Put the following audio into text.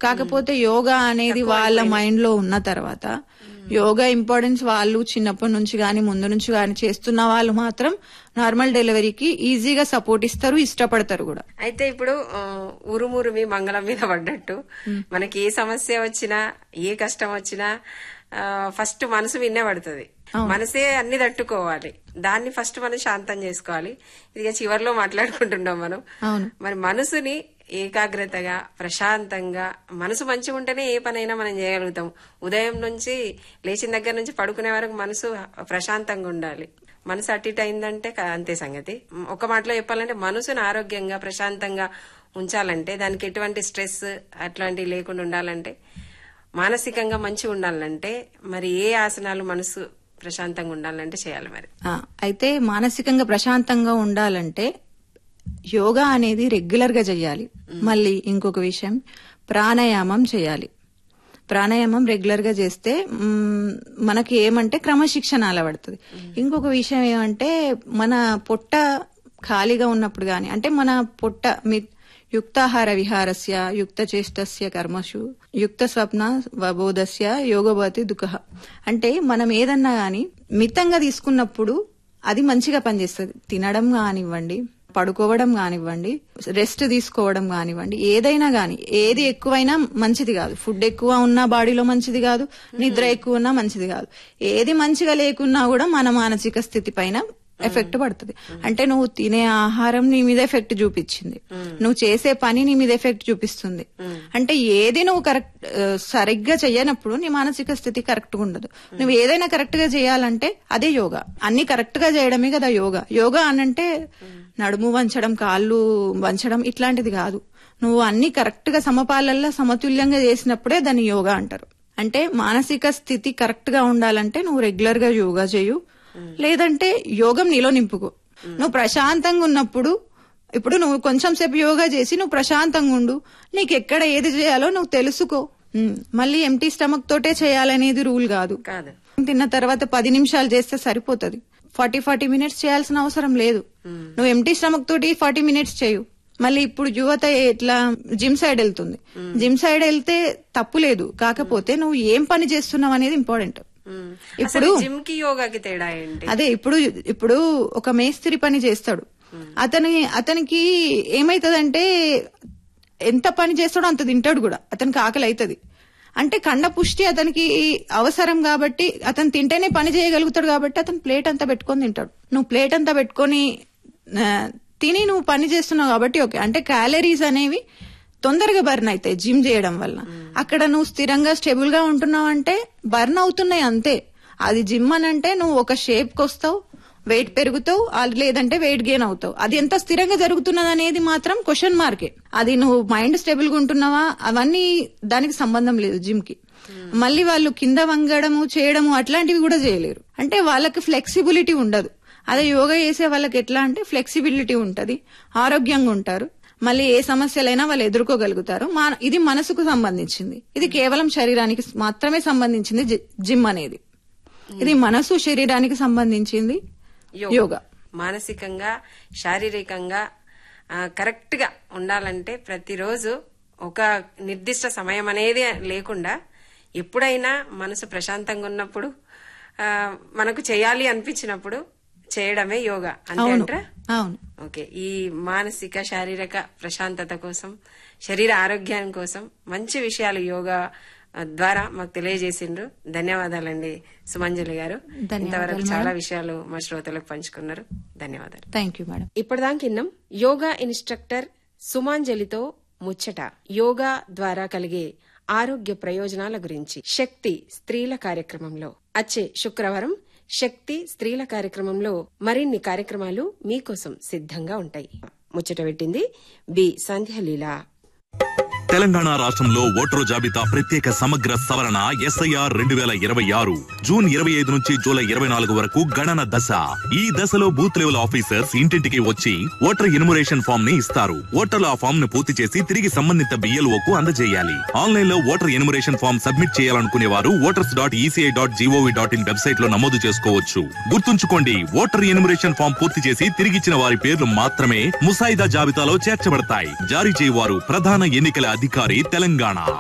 కాకపోతే యోగా అనేది వాళ్ళ మైండ్ లో ఉన్న తర్వాత యోగా ఇంపార్టెన్స్ వాళ్ళు చిన్నప్పటి నుంచి గాని ముందు నుంచి గాని చేస్తున్న వాళ్ళు మాత్రం నార్మల్ డెలివరీకి ఈజీగా సపోర్ట్ ఇస్తారు ఇష్టపడతారు కూడా అయితే ఇప్పుడు ఆ, ఉరుమురుమి మంగళం మీద పడ్డట్టు మనకి ఏ సమస్య వచ్చినా ఏ కష్టం వచ్చినా ఆ, ఫస్ట్ మనసు విన్నే పడుతుంది మనసే అన్ని తట్టుకోవాలి దాన్ని ఫస్ట్ మనం శాంతం చేసుకోవాలి ఇది చివరిలో మాట్లాడుకుంటున్నాం మనం అవును మరి మనసుని ఏకాగ్రతగా ప్రశాంతంగా మనసు మంచిగా ఉంటేనే ఏ పనైనా మనం చేయగలుగుతాం ఉదయం నుంచి లేచిన దగ్గర నుంచి పడుకునే వరకు మనసు ప్రశాంతంగా ఉండాలి మనసు అటు ఇటు అయిందంటే క- అంతే సంగతి ఒక మాటలో చెప్పాలంటే మనసును ఆరోగ్యంగా ప్రశాంతంగా ఉంచాలంటే దానికి ఎటువంటి స్ట్రెస్ అట్లాంటివి లేకుండా ఉండాలంటే మానసికంగా మంచిగా ఉండాలంటే మరి ఏ ఆసనాలు మనసు ప్రశాంతంగా ఉండాలంటే చేయాలి మరి ఆ, అయితే మానసికంగా ప్రశాంతంగా ఉండాలంటే యోగా అనేది రెగ్యులర్ గా చేయాలి మళ్ళీ ఇంకొక విషయం ప్రాణాయామం చేయాలి ప్రాణాయామం రెగ్యులర్ గా చేస్తే మ్, మనకి ఏమంటే క్రమశిక్షణ అలవడుతుంది ఇంకొక విషయం ఏమంటే మన పొట్ట ఖాళీగా ఉన్నప్పుడు గాని అంటే మన పొట్ట మీ యుక్తాహార విహారస్య యుక్త చేష్టస్య కర్మషు యుక్త స్వప్న వబోధస్య యోగభవతి దుఃఖ అంటే మనం ఏదన్నా గాని మితంగా తీసుకున్నప్పుడు అది మంచిగా పనిచేస్తుంది తినడం కానివ్వండి పడుకోవడం కానివ్వండి రెస్ట్ తీసుకోవడం కానివ్వండి ఏదైనా గాని ఏది ఎక్కువైనా మంచిది కాదు ఫుడ్ ఎక్కువ ఉన్నా బాడీలో మంచిది కాదు నిద్ర ఎక్కువ ఉన్నా మంచిది కాదు ఏది మంచిగా లేకున్నా కూడా మన మానసిక స్థితి పైన ఎఫెక్ట్ పడుతుంది అంటే నువ్వు తినే ఆహారం నీ మీద ఎఫెక్ట్ చూపించింది నువ్వు చేసే పని నీ మీద ఎఫెక్ట్ చూపిస్తుంది అంటే ఏది నువ్వు కరెక్ట్ ఆ, సరిగ్గా చెయ్యనప్పుడు నీ మానసిక స్థితి కరెక్ట్ గా ఉండదు నువ్వు ఏదైనా కరెక్ట్ గా చేయాలంటే అదే యోగా అన్ని కరెక్ట్ గా చేయడమే కదా యోగా యోగా అనంటే నడుము వంచడం కాళ్ళు వంచడం ఇట్లాంటిది కాదు నువ్వు అన్ని కరెక్ట్ గా సమపాలల్లో సమతుల్యంగా చేసినప్పుడే దాన్ని యోగా అంటారు అంటే మానసిక స్థితి కరెక్ట్ గా ఉండాలంటే నువ్వు రెగ్యులర్ గా యోగా చేయు లేదంటే యోగం నీలో నింపుకో నువ్వు ప్రశాంతంగా ఉన్నప్పుడు ఇప్పుడు నువ్వు కొంచెం సేపు యోగా చేసి నువ్వు ప్రశాంతంగా ఉండు నీకు ఎక్కడ ఏది చేయాలో నువ్వు తెలుసుకో ఉమ్, మళ్ళీ ఎంటీ స్టమక్ తోటే చేయాలనేది రూల్ కాదు కాదు తిన్న తర్వాత పది నిమిషాలు చేస్తే సరిపోతది ఫార్టీ ఫార్టీ మినిట్స్ చేయాల్సిన అవసరం లేదు నువ్వు ఎంటీ స్టమక్ తోటి ఫార్టీ మినిట్స్ చేయు మళ్ళీ ఇప్పుడు యువత ఎట్లా జిమ్ సైడ్ వెళ్తుంది జిమ్ సైడ్ వెళ్తే తప్పు లేదు కాకపోతే నువ్వు ఏం పని చేస్తున్నావు అనేది ఇంపార్టెంట్ ఉమ్. ఇప్పుడు- అసలు జిమ్ కి యోగాకి తేడా ఏంటి అదే ఇప్పుడు ఇప్పుడు ఒక మేస్త్రి పని చేస్తాడు అతని అతనికి ఏమైతదంటే ఎంత పని చేస్తాడో అంత తింటాడు కూడా అతనికి ఆకలి అవుతుంది అంటే కండ పుష్టి అతనికి అవసరం కాబట్టి అతను తింటేనే పని చేయగలుగుతాడు కాబట్టి అతను ప్లేట్ అంతా పెట్టుకొని తింటాడు నువ్వు ప్లేట్ అంతా పెట్టుకొని ఆ, తిని నువ్వు పని చేస్తున్నావు కాబట్టి ఓకే అంటే క్యాలరీస్ అనేవి తొందరగా బర్న్ అవుతాయి జిమ్ చేయడం వల్ల అక్కడ నువ్వు స్థిరంగా స్టేబుల్ గా ఉంటున్నావు అంటే బర్న్ అవుతున్నాయి అంతే అది జిమ్ అని అంటే నువ్వు ఒక షేప్ కి వస్తావు వెయిట్ పెరుగుతావు ఆ- లేదంటే వెయిట్ గెయిన్ అవుతావు అది ఎంత స్థిరంగా జరుగుతున్నది అనేది మాత్రం క్వశ్చన్ మార్కే అది నువ్వు మైండ్ స్టేబుల్ గా ఉంటున్నావా అవన్నీ దానికి సంబంధం లేదు జిమ్ కి మళ్ళీ వాళ్ళు కింద వంగడము చేయడము అట్లాంటివి కూడా చేయలేరు అంటే వాళ్ళకి ఫ్లెక్సిబిలిటీ ఉండదు అదే యోగా చేసే వాళ్ళకి ఎట్లా అంటే ఫ్లెక్సిబిలిటీ ఉంటది ఆరోగ్యంగా ఉంటారు మళ్ళీ ఏ సమస్యలైనా వాళ్ళు ఎదుర్కోగలుగుతారు మా- ఇది మనసుకు సంబంధించింది ఇది కేవలం శరీరానికి మాత్రమే సంబంధించింది జి- జిమ్ అనేది ఇది మనసు శరీరానికి సంబంధించింది యోగా మానసికంగా శారీరకంగా ఆ, కరెక్ట్ గా ఉండాలంటే ప్రతిరోజు ఒక నిర్దిష్ట సమయం అనేది లేకుండా ఎప్పుడైనా మనసు ప్రశాంతంగా ఉన్నప్పుడు ఆ, మనకు చేయాలి అనిపించినప్పుడు చేయడమే యోగా అంతే అవును అంటారా అవును ఓకే ఈ మానసిక శారీరక ప్రశాంతత కోసం శరీర ఆరోగ్యం కోసం మంచి విషయాలు యోగా ఆ, ద్వారా మాకు తెలియజేసిండ్రు ధన్యవాదాలండి సుమంజలి గారు ధన్యవాదాలు, ఇంతవరకు చాలా విషయాలు మా శ్రోతలకు పంచుకున్నారు ధన్యవాదాలు థ్యాంక్ యూ మేడం ఇప్పటిదాకా విన్నాం యోగా ఇన్స్ట్రక్టర్ సుమాంజలితో ముచ్చట యోగా ద్వారా కలిగే ఆరోగ్య ప్రయోజనాల గురించి శక్తి స్త్రీల కార్యక్రమంలో వచ్చే శుక్రవారం శక్తి స్త్రీల కార్యక్రమంలో మరిన్ని కార్యక్రమాలు మీకోసం సిద్ధంగా ఉంటాయి ముచ్చట పెట్టింది బి సంధ్యలీల తెలంగాణ రాష్ట్రంలో ఓటరు జాబితా ప్రత్యేక సమగ్ర సవరణ ఎస్ఐఆర్ రెండు వేల ఇరవై ఆరు జూన్ ఇరవై ఐదు నుంచి జూలై ఇరవై నాలుగు వరకు గణన దశ ఈ దశలో బూత్ లెవెల్ ఆఫీసర్స్ ఇంటింటికి వచ్చి ఓటర్ ఇనుమరేషన్ ఫామ్ ని ఇస్తారు ఓటర్లు ఆ ఫామ్ ను పూర్తి చేసి తిరిగి సంబంధిత బిఎల్ఓ కు అందజేయాలి ఆన్లైన్ లో ఓటర్ ఎనుమరేషన్ ఫామ్ సబ్మిట్ చేయాలనుకునే వారు voters dot ECI dot gov dot in website లో నమోదు చేసుకోవచ్చు గుర్తుంచుకోండి ఓటర్ ఎనుమరేషన్ ఫామ్ పూర్తి చేసి తిరిగిచ్చిన వారి పేర్లు మాత్రమే ముసాయిదా జాబితాలో చేర్చబడతాయి జారీ చేయవారు ప్రధాన ఎన్నికల అధికారి తెలంగాణ